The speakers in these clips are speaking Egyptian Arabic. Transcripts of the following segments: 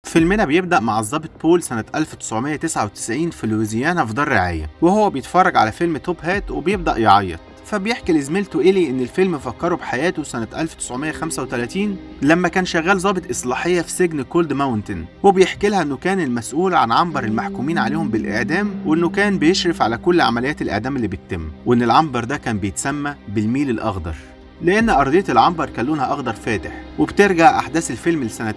فيلمنا بيبدأ مع الضابط بول سنة 1999 في لويزيانا في دار رعاية وهو بيتفرج على فيلم توب هات وبيبدأ يعيط فبيحكي لزميلته إيلي إن الفيلم فكره بحياته سنة 1935 لما كان شغال ضابط إصلاحية في سجن كولد ماونتن وبيحكي لها إنه كان المسؤول عن عنبر المحكومين عليهم بالإعدام وإنه كان بيشرف على كل عمليات الإعدام اللي بتتم وإن العنبر ده كان بيتسمى بالميل الأخضر لأن أرضية العنبر كان لونها أخضر فاتح وبترجع أحداث الفيلم لسنة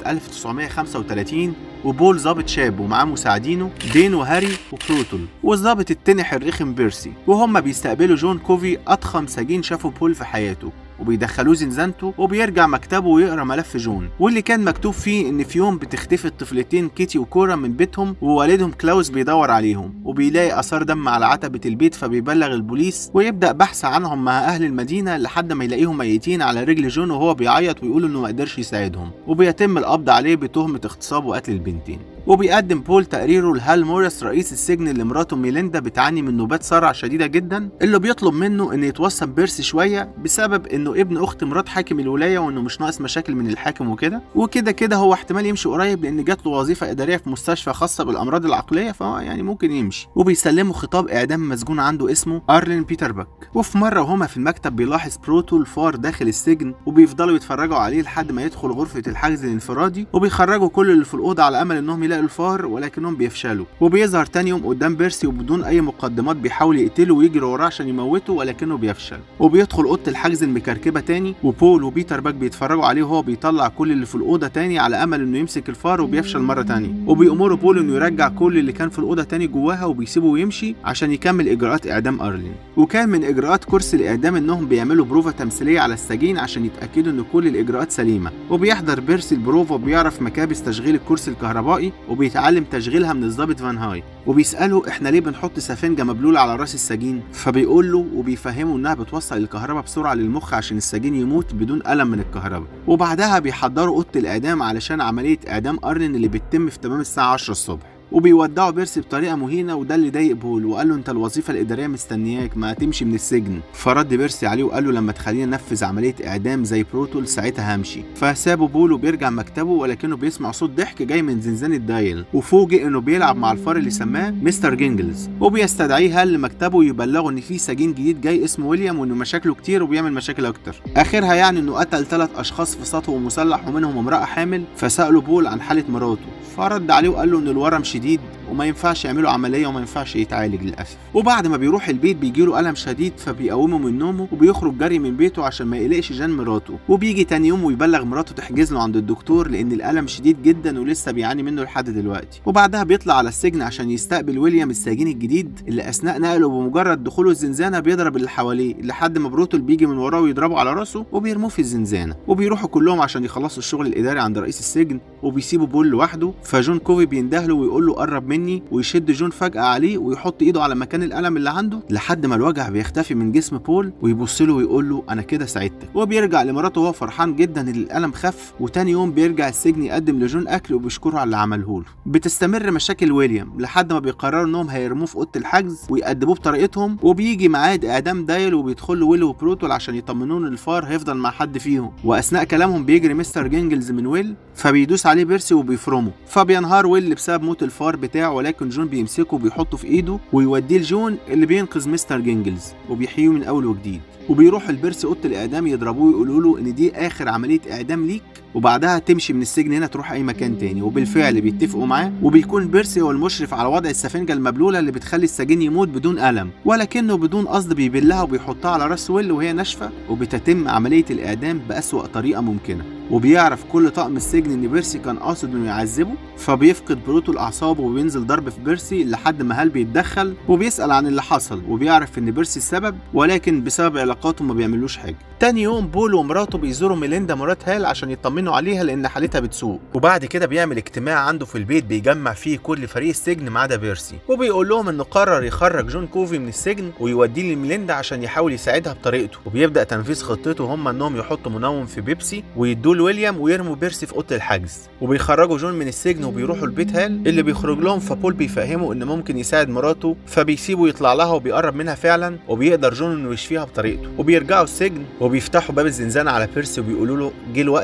1935 وبول ظابط شاب ومعاه مساعدينه دين وهاري وبروتول والظابط التنح الرخم بيرسي وهم بيستقبلوا جون كوفي أضخم سجين شافه بول في حياته وبيدخلوه زنزانته وبيرجع مكتبه ويقرا ملف جون واللي كان مكتوب فيه ان في يوم بتختفي الطفلتين كيتي وكورا من بيتهم ووالدهم كلاوس بيدور عليهم وبيلاقي اثار دم على عتبه البيت فبيبلغ البوليس ويبدا بحث عنهم مع اهل المدينه لحد ما يلاقيهم ميتين على رجل جون وهو بيعيط ويقول انه ما قدرش يساعدهم وبيتم القبض عليه بتهمه اغتصاب وقتل البنتين وبيقدم بول تقريره لهال موريس رئيس السجن اللي مراته ميليندا بتعاني من نوبات صرع شديده جدا اللي بيطلب منه انه يتوسم بيرسي شويه بسبب انه ابن اخت مرات حاكم الولايه وانه مش ناقص مشاكل من الحاكم وكده وكده كده هو احتمال يمشي قريب لان جات له وظيفه اداريه في مستشفى خاصه بالامراض العقليه فهو يعني ممكن يمشي وبيسلمه خطاب اعدام مسجون عنده اسمه ارلين بيتر باك وفي مره وهما في المكتب بيلاحظ بروتو الفار داخل السجن وبيفضلوا يتفرجوا عليه لحد ما يدخل غرفه الحجز الانفرادي وبيخرجوا كل اللي في الاوضه على امل انهم يلاقوا الفار ولكنهم بيفشلوا وبيظهر تاني يوم قدام بيرسي وبدون اي مقدمات بيحاول يقتله ويجري وراه عشان يموته ولكنه بيفشل وبيدخل اوضه الحجز المكركبه تاني وبول وبيتر باك بيتفرجوا عليه وهو بيطلع كل اللي في الاوضه تاني على امل انه يمسك الفار وبيفشل مره تانية وبيأمروا بول انه يرجع كل اللي كان في الاوضه تاني جواها وبيسيبه ويمشي عشان يكمل اجراءات اعدام ارلين وكان من اجراءات كرسي الاعدام انهم بيعملوا بروفا تمثيليه على السجين عشان يتاكدوا ان كل الاجراءات سليمه وبيحضر بيرسي البروفا وبيعرف مكابس تشغيل الكرسي الكهربائي وبيتعلم تشغيلها من الضابط فان هاي وبيساله احنا ليه بنحط سفنجه مبلوله على راس السجين فبيقول له وبيفهمه انها بتوصل الكهرباء بسرعه للمخ عشان السجين يموت بدون الم من الكهرباء وبعدها بيحضروا اوضه الاعدام علشان عمليه اعدام ارلين اللي بتتم في تمام الساعه 10 الصبح وبيودعوا بيرسي بطريقه مهينه وده اللي ضايق بول وقال له انت الوظيفه الاداريه مستنياك ما هتمشي من السجن فرد بيرسي عليه وقال له لما تخليني انفذ عمليه اعدام زي بروتول ساعتها همشي فسابه بول وبيرجع مكتبه ولكنه بيسمع صوت ضحك جاي من زنزانه دايل وفوجئ انه بيلعب مع الفار اللي سماه مستر جينجلز وبيستدعيه هل لمكتبه ويبلغه ان في سجين جديد جاي اسمه ويليام وانه مشاكله كتير وبيعمل مشاكل اكتر اخرها يعني انه قتل ثلاث اشخاص في سطو مسلح ومنهم امراه حامل فسالوا بول عن حاله مراته فرد عليه وقال له ان الورم شديد وما ينفعش يعملوا عمليه وما ينفعش يتعالج للاسف وبعد ما بيروح البيت بيجيله الم شديد فبيقومه من نومه وبيخرج جري من بيته عشان ما يقلقش جان مراته وبيجي تاني يوم ويبلغ مراته تحجز له عند الدكتور لان الالم شديد جدا ولسه بيعاني منه لحد دلوقتي وبعدها بيطلع على السجن عشان يستقبل ويليام السجين الجديد اللي اثناء نقله بمجرد دخوله الزنزانه بيضرب اللي حواليه لحد ما بروتول بيجي من وراه ويضربه على راسه وبيرموه في الزنزانه وبيروحوا كلهم عشان يخلصوا الشغل الاداري عند رئيس السجن وبيسيبوا بول لوحده فجون كوفي بيندهله ويقول له قرب مني ويشد جون فجأة عليه ويحط ايده على مكان الألم اللي عنده لحد ما الوجع بيختفي من جسم بول ويبص له ويقول له أنا كده ساعدتك وبيرجع لمراته وهو فرحان جدا إن الألم خف وتاني يوم بيرجع السجن يقدم لجون أكل وبيشكره على اللي عمله له بتستمر مشاكل ويليام لحد ما بيقرروا إنهم هيرموه في أوضة الحجز ويأدبوه بطريقتهم وبيجي ميعاد إعدام دايل وبيدخل له ويل وبروتول عشان يطمنوه إن الفار هيفضل مع حد فيهم وأثناء كلامهم بيجري مستر جينجلز من ويل فبيدوس عليه بيرسي وبيفرمه فبينهار ويل بسبب موت الفار بتاعه ولكن جون بيمسكه وبيحطه في ايده ويوديه لجون اللي بينقذ مستر جينجلز وبيحييه من اول وجديد وبيروح البرس اوضه الاعدام يضربوه ويقولوا له ان دي اخر عمليه اعدام ليك وبعدها تمشي من السجن هنا تروح اي مكان تاني وبالفعل بيتفقوا معاه وبيكون بيرسي هو المشرف على وضع السفنجه المبلوله اللي بتخلي السجين يموت بدون الم ولكنه بدون قصد بيبلها وبيحطها على راس ويل وهي ناشفه وبتتم عمليه الاعدام باسوا طريقه ممكنه وبيعرف كل طاقم السجن ان بيرسي كان قاصد انه يعذبه فبيفقد بروتو الاعصاب وبينزل ضرب في بيرسي لحد ما هال بيتدخل وبيسال عن اللي حصل وبيعرف ان بيرسي السبب ولكن بسبب علاقاته ما بيعملوش حاجه تاني يوم بول ومراته بيزوروا ميليندا مرات هال عشان يطمنوا عليها لان حالتها بتسوء وبعد كده بيعمل اجتماع عنده في البيت بيجمع فيه كل فريق السجن ما عدا بيرسي وبيقول لهم انه قرر يخرج جون كوفي من السجن ويوديه لميليندا عشان يحاول يساعدها بطريقته وبيبدا تنفيذ خطته هم انهم يحطوا منوم في بيبسي ويدوه لويليام ويرموا بيرسي في اوضه الحجز وبيخرجوا جون من السجن وبيروحوا لبيت هال اللي بيخرج لهم فبول بيفهمه ان ممكن يساعد مراته فبيسيبه يطلع لها وبيقرب منها فعلا وبيقدر جون انه يشفيها بطريقته وبيرجعوا السجن وبيفتحوا باب الزنزانه على بيرسي وبيقولوا له جه الوقت انك تسيب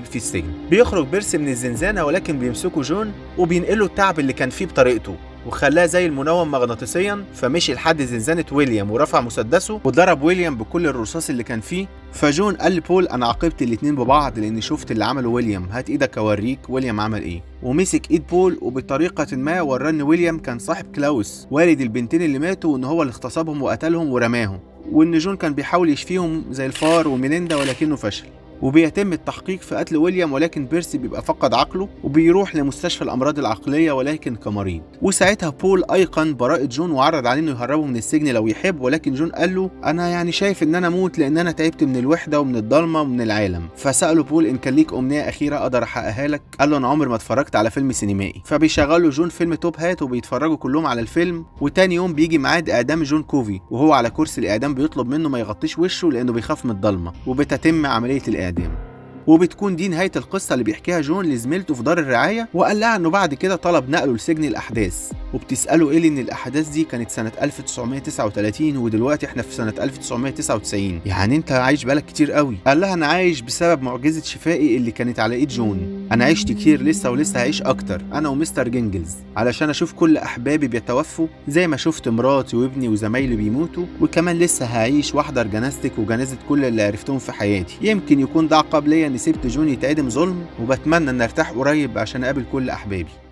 التأديب في السجن بيخرج بيرسي من الزنزانة ولكن بيمسكوا جون وبينقلوا التعب اللي كان فيه بطريقته وخلاه زي المنوم مغناطيسيا فمشي لحد زنزانة ويليام ورفع مسدسه وضرب ويليام بكل الرصاص اللي كان فيه فجون قال لبول انا عاقبت الاتنين ببعض لاني شفت اللي عمله ويليام هات ايدك اوريك ويليام عمل ايه ومسك ايد بول وبطريقة ما وراه ان ويليام كان صاحب كلاوس والد البنتين اللي ماتوا وان هو اللي اغتصبهم وقتلهم ورماهم وان جون كان بيحاول يشفيهم زي الفار وميليندا ولكنه فشل وبيتم التحقيق في قتل ويليام ولكن بيرسي بيبقى فقد عقله وبيروح لمستشفى الامراض العقليه ولكن كمريض وساعتها بول ايقن براءه جون وعرض عليه انه يهربه من السجن لو يحب ولكن جون قال له انا يعني شايف ان انا اموت لان انا تعبت من الوحده ومن الضلمه ومن العالم فساله بول ان كان ليك امنيه اخيره اقدر احققها لك قال له انا عمري ما اتفرجت على فيلم سينمائي فبيشغلوا جون فيلم توب هات وبيتفرجوا كلهم على الفيلم وتاني يوم بيجي ميعاد اعدام جون كوفي وهو على كرسي الاعدام بيطلب منه ما يغطيش وشه لانه بيخاف من الضلمه وبتتم عمليه الاعدام وبتكون دي نهايه القصه اللي بيحكيها جون لزميلته في دار الرعايه وقال لها انه بعد كده طلب نقله لسجن الاحداث وبتساله ايه ان الاحداث دي كانت سنه 1939 ودلوقتي احنا في سنه 1999 يعني انت عايش بالك كتير قوي قال لها انا عايش بسبب معجزه شفائي اللي كانت على ايد جون انا عشت كتير لسه ولسه هعيش اكتر انا ومستر جينجلز علشان اشوف كل احبابي بيتوفوا زي ما شفت مراتي وابني وزمايلي بيموتوا وكمان لسه هعيش واحضر جنازتك وجنازه كل اللي عرفتهم في حياتي يمكن يكون ده عقاب ليا اني سبت جون يتعدم ظلم وبتمنى ان ارتاح قريب عشان اقابل كل احبابي